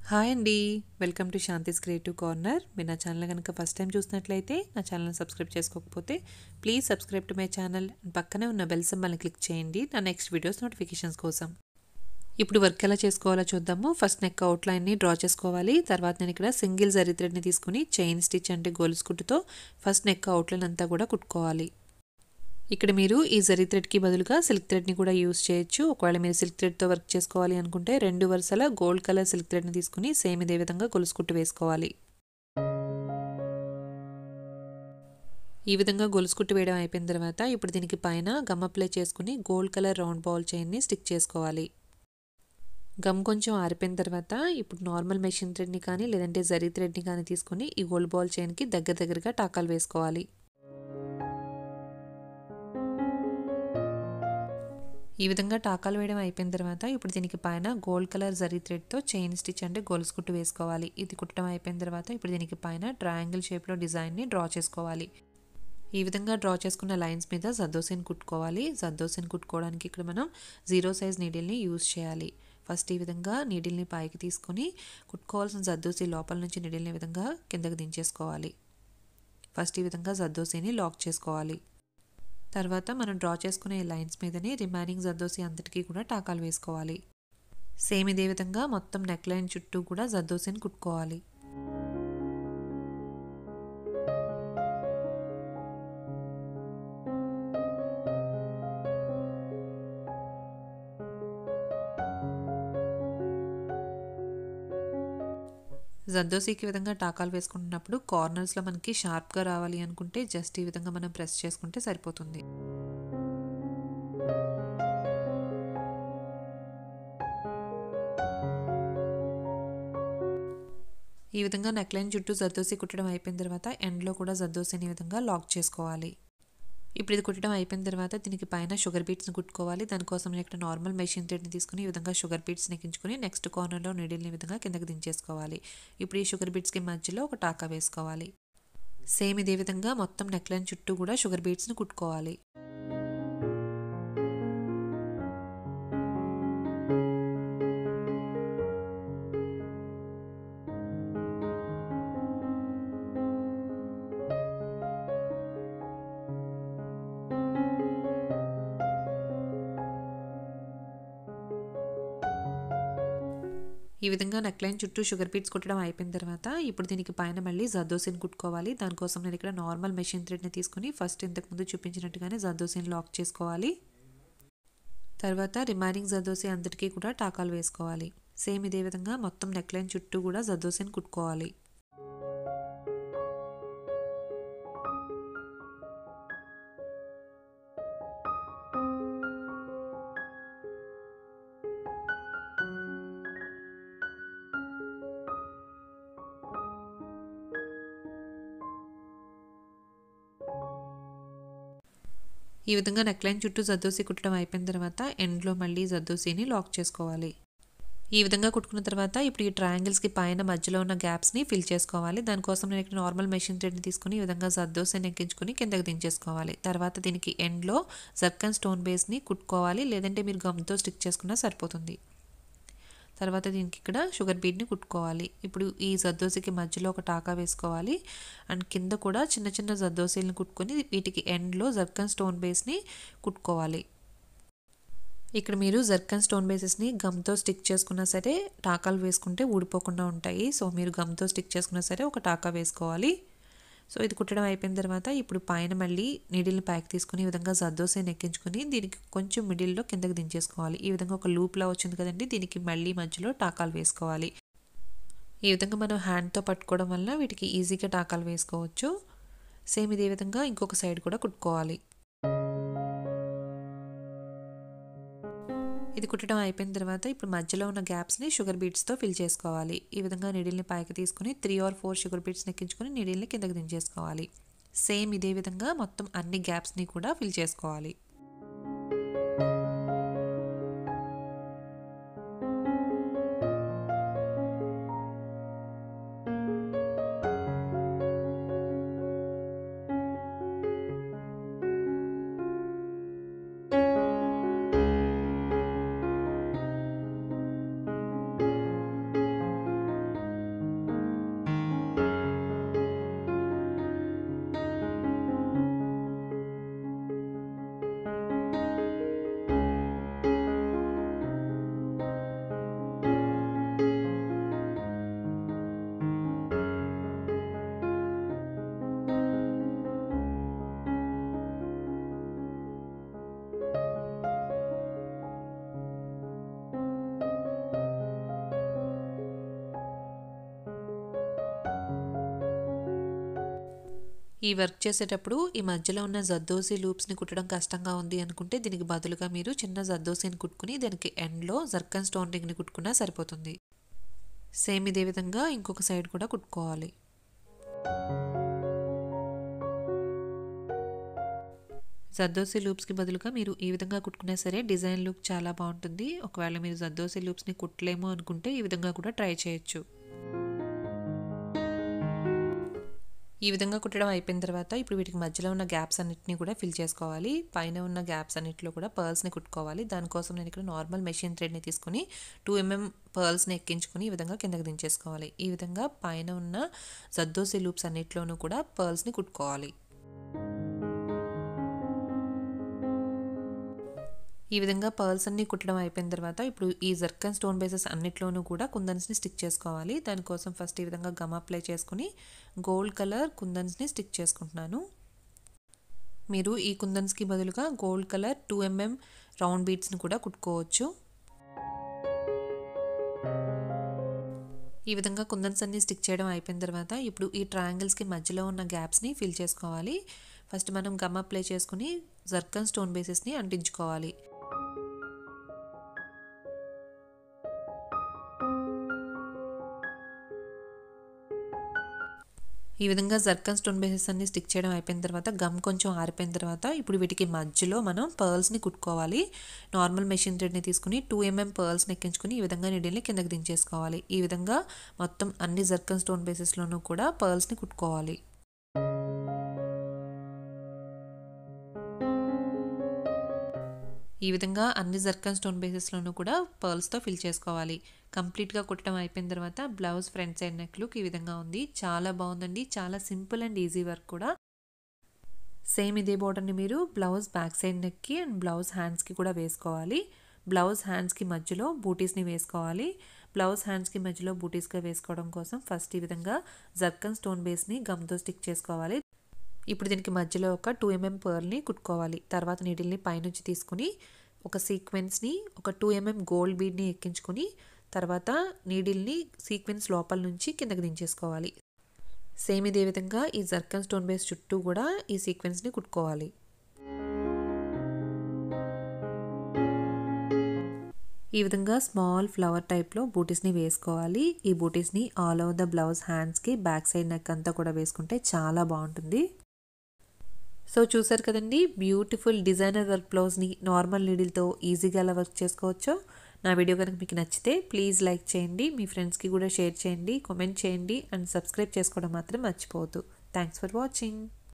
hi అండి welcome to Shanti's creative corner మీరు నా ఛానల్ కనుక ఫస్ట్ టైం చూసినట్లయితే నా ఛానల్ని సబ్స్క్రైబ్ చేసుకోకపోతే please subscribe to my channel పక్కనే ఉన్న బెల్ సింబల్ని క్లిక్ చేయండి నా నెక్స్ట్ వీడియోస్ నోటిఫికేషన్స్ కోసం ఇప్పుడు వర్క్ ఎలా చేసుకోవాలో చూద్దాము ఫస్ట్ నెక్ అవుట్లైన్ని డ్రా చేసుకోవాలి తర్వాత నేను ఇక్కడ సింగిల్ జరీ థ్రెడ్ని తీసుకుని చైన్ స్టిచ్ అంటే గోల్స్ కుట్టుతో ఫస్ట్ నెక్ అవుట్లైన్ అంతా కూడా కుట్టుకోవాలి ఇక్కడ మీరు ఈ జరీ థ్రెడ్కి బదులుగా సిల్క్ థ్రెడ్ని కూడా యూస్ చేయొచ్చు ఒకవేళ మీరు సిల్క్ థ్రెడ్తో వర్క్ చేసుకోవాలి అనుకుంటే రెండు వరుసల గోల్డ్ కలర్ సిల్క్ థ్రెడ్ని తీసుకుని సేమ్ ఇదే విధంగా గొలుసు కుట్టు వేసుకోవాలి ఈ విధంగా గొలుసు కుట్టు వేయడం అయిపోయిన తర్వాత ఇప్పుడు దీనికి పైన గమ్ అప్లై చేసుకుని గోల్డ్ కలర్ రౌండ్ బాల్ చైన్ని స్టిక్ చేసుకోవాలి గమ్ కొంచెం ఆరిపోయిన తర్వాత ఇప్పుడు నార్మల్ మెషిన్ థ్రెడ్ని కానీ లేదంటే జరీ థ్రెడ్ని కానీ తీసుకుని ఈ గోల్డ్ బాల్ చైన్కి దగ్గర దగ్గరగా టాకాలు వేసుకోవాలి ఈ విధంగా టాకాలు వేయడం అయిపోయిన తర్వాత ఇప్పుడు దీనికి పైన గోల్డ్ కలర్ జరీ థ్రెడ్తో చైన్ స్టిచ్ అంటే గొలుసు కుట్టు వేసుకోవాలి ఇది కుట్టడం అయిపోయిన తర్వాత ఇప్పుడు దీనికి పైన ట్రయాంగిల్ షేప్లో డిజైన్ని డ్రా చేసుకోవాలి ఈ విధంగా డ్రా చేసుకున్న లైన్స్ మీద జద్దోసిన్ కుట్టుకోవాలి జద్దోసిన్ కుట్టుకోవడానికి ఇక్కడ మనం జీరో సైజ్ నీడిల్ని యూజ్ చేయాలి ఫస్ట్ ఈ విధంగా నీడిల్ని పైకి తీసుకొని కుట్టుకోవాల్సిన జద్దోసి లోపల నుంచి నీడిల్ని ఈ విధంగా కిందకి దించేసుకోవాలి ఫస్ట్ ఈ విధంగా జద్దోసిని లాక్ చేసుకోవాలి తర్వాత మనం డ్రా చేసుకునే లైన్స్ మీదనే రిమైనింగ్ జద్దోసి అంతటికీ కూడా టాకాలు వేసుకోవాలి సేమ్ ఇదే విధంగా మొత్తం నెక్ లైన్ చుట్టూ కూడా జద్దోసిని కుట్టుకోవాలి జద్దోసీకి విధంగా టాకాలు వేసుకుంటున్నప్పుడు కార్నర్స్లో మనకి షార్ప్గా రావాలి అనుకుంటే జస్ట్ ఈ విధంగా మనం ప్రెస్ చేసుకుంటే సరిపోతుంది ఈ విధంగా నెక్లైన్ చుట్టూ జద్దోసి కుట్టడం అయిపోయిన తర్వాత ఎండ్లో కూడా జద్దోసిని ఈ విధంగా లాక్ చేసుకోవాలి ఇప్పుడు ఇది కుట్టడం అయిపోయిన తర్వాత దీనికి పైన షుగర్ బీట్స్ని కుట్టుకోవాలి దానికోసం నేను ఇక్కడ నార్మల్ మెషిన్ థ్రెడ్ని తీసుకుని ఈ విధంగా షుగర్ బీట్స్ నెక్కించుకుని నెక్స్ట్ కార్నర్లో నీడిల్ని విధంగా కిందకి దించేసుకోవాలి ఇప్పుడు ఈ షుగర్ బీట్స్కి మధ్యలో ఒక టాకా వేసుకోవాలి సేమ్ ఇదే విధంగా మొత్తం నెక్లైన్ చుట్టూ కూడా షుగర్ బీట్స్ని కుట్టుకోవాలి ఈ విధంగా నెక్లైన్ చుట్టూ షుగర్ బీట్స్ కుట్టడం అయిపోయిన తర్వాత ఇప్పుడు దీనికి పైన మళ్ళీ జద్దోసిన్ కుట్టుకోవాలి దానికోసం నేను ఇక్కడ నార్మల్ మెషిన్ థ్రెడ్ని తీసుకుని ఫస్ట్ ఇంతకుముందు చూపించినట్టుగానే జద్దోసిన్ లాక్ చేసుకోవాలి తర్వాత రిమైనింగ్ జద్దోసి అంతటికీ కూడా టాకాలు వేసుకోవాలి సేమ్ ఇదే విధంగా మొత్తం నెక్లైన్ చుట్టూ కూడా జద్దోసిన్ కుట్టుకోవాలి ఈ విధంగా నెక్లైన్ చుట్టూ జద్దోసి కుట్టడం అయిపోయిన తర్వాత ఎండ్లో మళ్ళీ జద్దోసిని లాక్ చేసుకోవాలి ఈ విధంగా కుట్టుకున్న తర్వాత ఇప్పుడు ఈ ట్రయాంగిల్స్కి పైన మధ్యలో ఉన్న గ్యాప్స్ని ఫిల్ చేసుకోవాలి దానికోసం నేను ఇక్కడ నార్మల్ మెషిన్ థ్రెడ్ని తీసుకుని ఈ విధంగా జద్దోసిని ఎక్కించుకుని కిందకి దించేసుకోవాలి తర్వాత దీనికి ఎండ్లో జర్కన్ స్టోన్ బేస్ని కుట్టుకోవాలి లేదంటే మీరు గమ్తో స్టిక్ చేసుకున్నా సరిపోతుంది తర్వాత దీనికి ఇక్కడ షుగర్ బీడ్ని కుట్టుకోవాలి ఇప్పుడు ఈ జద్దోసికి మధ్యలో ఒక టాకా వేసుకోవాలి అండ్ కింద కూడా చిన్న చిన్న జద్దోసీలను కుట్టుకొని వీటికి ఎండ్లో జర్కన్ స్టోన్ బేస్ని కుట్టుకోవాలి ఇక్కడ మీరు జర్కన్ స్టోన్ బేసెస్ని గమ్తో స్టిక్ చేసుకున్నా సరే టాకాలు వేసుకుంటే ఊడిపోకుండా ఉంటాయి సో మీరు గమ్తో స్టిక్ చేసుకున్నా సరే ఒక టాకా వేసుకోవాలి సో ఇది కుట్టడం అయిపోయిన తర్వాత ఇప్పుడు పైన మళ్ళీ నీడిల్ని ప్యాక్ తీసుకుని ఈ విధంగా జద్దోసేని ఎక్కించుకుని దీనికి కొంచెం మిడిల్లో కిందకి దించేసుకోవాలి ఈ విధంగా ఒక లూప్లా వచ్చింది కదండి దీనికి మళ్ళీ మధ్యలో టాకాలు వేసుకోవాలి ఈ విధంగా మనం హ్యాండ్తో పట్టుకోవడం వల్ల వీటికి ఈజీగా టాకాలు వేసుకోవచ్చు సేమ్ ఇదే విధంగా ఇంకొక సైడ్ కూడా కుట్టుకోవాలి ఇది కుట్టడం అయిపోయిన తర్వాత ఇప్పుడు మధ్యలో ఉన్న గ్యాప్స్ని షుగర్ బీట్స్తో ఫిల్ చేసుకోవాలి ఈ విధంగా నీడిల్ని పైకి తీసుకుని three or four sugar beads ఎక్కించుకొని నీడిల్ని కిందకి దించేసుకోవాలి సేమ్ ఇదే విధంగా మొత్తం అన్ని గ్యాప్స్ని కూడా ఫిల్ చేసుకోవాలి ఈ వర్క్ చేసేటప్పుడు ఈ మధ్యలో ఉన్న జద్దోసి లూప్స్ని కుట్టడం కష్టంగా ఉంది అనుకుంటే దీనికి బదులుగా మీరు చిన్న జద్దోసిని కుట్టుకుని దానికి ఎండ్లో జర్కన్ స్టోన్ రింగ్ని కుట్టుకున్నా సరిపోతుంది సేమ్ ఇదే విధంగా ఇంకొక సైడ్ కూడా కుట్టుకోవాలి జద్దోసి లూప్స్కి బదులుగా మీరు ఈ విధంగా కుట్టుకున్నా సరే డిజైన్ లుక్ చాలా బాగుంటుంది ఒకవేళ మీరు జద్దోసి లూప్స్ని కుట్టలేము అనుకుంటే ఈ విధంగా కూడా ట్రై చేయొచ్చు ఈ విధంగా కుట్టడం అయిపోయిన తర్వాత ఇప్పుడు వీటికి మధ్యలో ఉన్న గ్యాప్స్ అన్నిటిని కూడా ఫిల్ చేసుకోవాలి పైన ఉన్న గ్యాప్స్ అన్నిటిలో కూడా పర్ల్స్ని కుట్టుకోవాలి దానికోసం నేను ఇక్కడ నార్మల్ మెషిన్ థ్రెడ్ని తీసుకుని టూ ఎంఎం పర్ల్స్ని ఎక్కించుకుని ఈ విధంగా కిందకి దించేసుకోవాలి ఈ విధంగా పైన ఉన్న జద్దోసి లూప్స్ అన్నిటిలోనూ కూడా పర్ల్స్ని కుట్టుకోవాలి ఈ విధంగా పర్ల్స్ అన్ని కుట్టడం అయిపోయిన తర్వాత ఇప్పుడు ఈ జర్కన్ స్టోన్ బేసెస్ అన్నిట్లోనూ కూడా కుందన్స్ని స్టిక్ చేసుకోవాలి దానికోసం ఫస్ట్ ఈ విధంగా గమ్ అప్లై చేసుకుని గోల్డ్ కలర్ కుందన్స్ని స్టిక్ చేసుకుంటున్నాను మీరు ఈ కుందన్స్కి బదులుగా gold colour two mm round బీడ్స్ని కూడా కుట్టుకోవచ్చు ఈ విధంగా కుందన్స్ అన్ని స్టిక్ చేయడం అయిపోయిన తర్వాత ఇప్పుడు ఈ ట్రయాంగిల్స్కి మధ్యలో ఉన్న గ్యాప్స్ని ఫిల్ చేసుకోవాలి ఫస్ట్ మనం గమ్ అప్లై చేసుకుని జర్కన్ స్టోన్ బేసెస్ని అంటించుకోవాలి ఈ విధంగా జర్కన్ స్టోన్ బేసెస్ అన్ని స్టిక్ చేయడం అయిపోయిన తర్వాత గమ్ కొంచెం ఆరిపోయిన తర్వాత ఇప్పుడు వీటికి మధ్యలో మనం పర్ల్స్ని కుట్టుకోవాలి నార్మల్ మెషిన్ థ్రెడ్ని తీసుకుని టూ ఎంఎం పర్ల్స్ని ఎక్కించుకుని ఈ విధంగా నీడిల్ని కిందకి దించేసుకోవాలి ఈ విధంగా మొత్తం అన్ని జర్కన్ స్టోన్ బేసెస్లోనూ కూడా పర్ల్స్ని కుట్టుకోవాలి ఈ విధంగా అన్ని జర్కన్ స్టోన్ బేసెస్లోనూ కూడా పర్ల్స్తో ఫిల్ చేసుకోవాలి కంప్లీట్గా కుట్టడం అయిపోయిన తర్వాత blouse front side neck look ఈ విధంగా ఉంది చాలా బాగుందండి చాలా సింపుల్ అండ్ ఈజీ వర్క్ కూడా సేమ్ ఇదే బోర్డర్ని మీరు బ్లౌజ్ బ్యాక్ సైడ్ నెక్కి అండ్ బ్లౌజ్ హ్యాండ్స్కి కూడా వేసుకోవాలి బ్లౌజ్ హ్యాండ్స్కి మధ్యలో బూటీస్ని వేసుకోవాలి బ్లౌజ్ హ్యాండ్స్కి మధ్యలో బూటీస్గా వేసుకోవడం కోసం ఫస్ట్ ఈ విధంగా జర్కన్ స్టోన్ బేస్ని గమ్తో స్టిక్ చేసుకోవాలి ఇప్పుడు దీనికి మధ్యలో ఒక టూ ఎంఎం పర్ల్ని కుట్టుకోవాలి తర్వాత నీడిల్ని పైనుంచి తీసుకుని ఒక సీక్వెన్స్ని ఒక టూ ఎంఎం గోల్డ్ బీడ్ని ఎక్కించుకుని తర్వాత నీడిల్ని సీక్వెన్స్ లోపల నుంచి కిందకి దించేసుకోవాలి సేమ్ ఇదే విధంగా ఈ జర్కన్ స్టోన్ బేస్ చుట్టూ కూడా ఈ సీక్వెన్స్ని కుట్టుకోవాలి ఈ విధంగా స్మాల్ ఫ్లవర్ టైప్లో బూటీస్ని వేసుకోవాలి ఈ బూటీస్ని ఆల్ ఓవర్ ద బ్లౌజ్ హ్యాండ్స్కి బ్యాక్ సైడ్ నెక్ అంతా కూడా వేసుకుంటే చాలా బాగుంటుంది సో చూసారు కదండి బ్యూటిఫుల్ డిజైనర్ వర్క్ బ్లౌజ్ని నార్మల్ నీడిల్తో ఈజీగా ఎలా వర్క్ చేసుకోవచ్చో నా వీడియో కనుక మీకు నచ్చితే ప్లీజ్ లైక్ చేయండి మీ ఫ్రెండ్స్కి కూడా షేర్ చేయండి కామెంట్ చేయండి అండ్ సబ్స్క్రైబ్ చేసుకోవడం మాత్రం మర్చిపోవద్దు థ్యాంక్స్ ఫర్ వాచింగ్